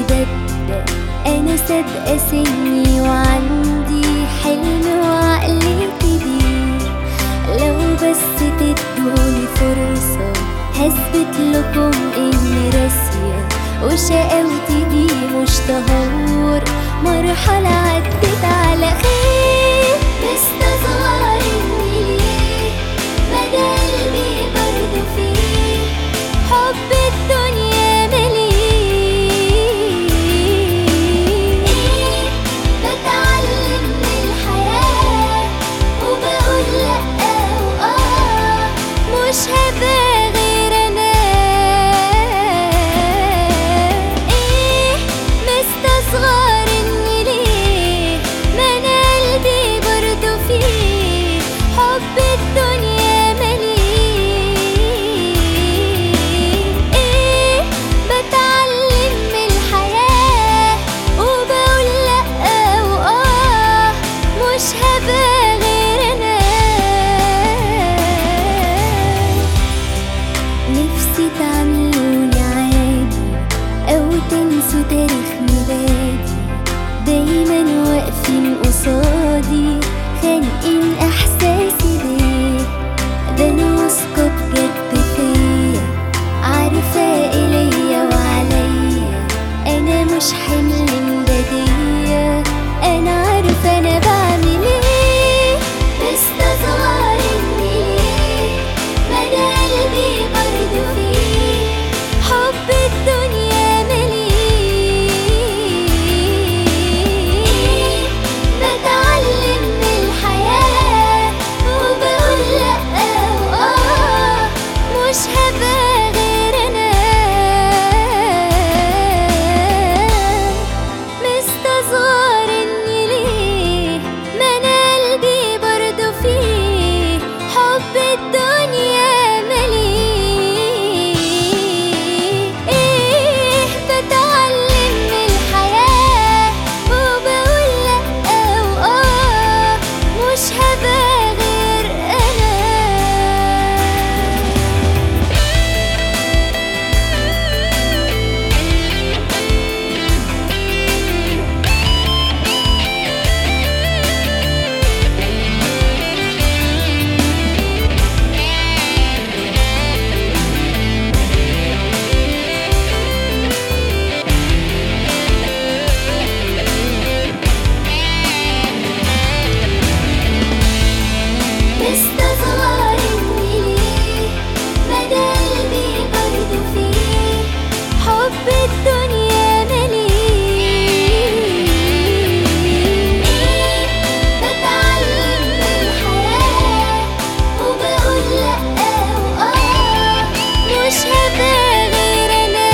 ببدأ أنا سابقة سني وعندي حلم وعقلي كبير لو بس تدوني فرصة هثبت لكم إني راسية وشقاوتي دي مش تهور مرحلة عدت على خير مستصغرني ليه مدى قلبي برضه فيه حب الدنيا مليه بتعلم من الحياة وبقول لأ وآه مش هبقى غير أنا إيه مستصغر إني ليه ما أنا قلبي برضه فيه حب الدنيا مليه إيه بتعلم من الحياة وبقول لأ وآه مش هبقى غير أنا نفسي تعملوني عادي أو تنسوا تاريخ ميلادي دايما واقفين قصادي خانقين إحساسي ليه ده أنا واثقة بجد فيا عارفة إليا وعليا أنا مش حمل بدية أنا عارفة أنا بعمل إيه مستصغرني ليه مدى قلبي برضه فيه حب الدنيا مليه بتعلم من الحياة وبقول لأ وآه مش هبقى غير أنا مستصغرني ليه ما أنا قلبي برضه فيه حب الدنيا مليه إيه بتعلم من الحياة وبقول لأ وآه مش هبقى غير أنا مستصغرني ليه مدى قلبي برضه فيه حب الدنيا مليه بتعلم من الحياة وبقول لأ وآه مش هبقى غير أنا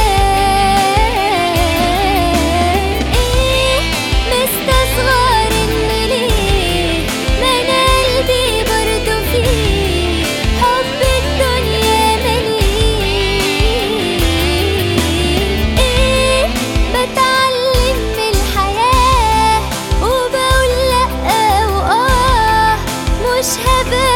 إيه مستصغرني ليه ما أنا قلبي برضه فيه حب الدنيا مليه إيه بتعلم من الحياة وبقول لأ وآه مش هبقى